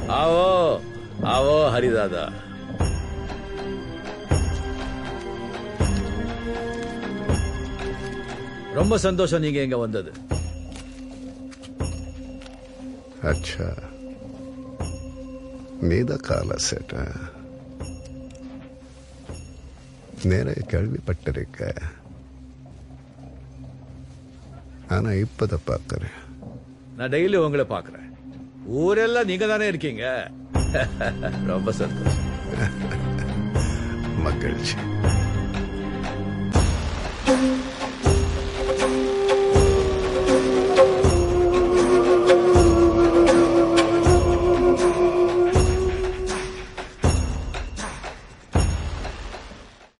ஆவோ ஆவோ ஹரிதாதா ரொம்ப சந்தோஷம் நீங்க இங்க வந்தது அச்சா நீத கால சேட்ட நிறைய கேள்விப்பட்டிருக்க ஆனா இப்பத பார்க்கறேன் நான் டெய்லி உங்களை பாக்குறேன் ஊரெல்லாம் நீங்க தானே இருக்கீங்க ரொம்ப சந்தோஷம் மகிழ்ச்சி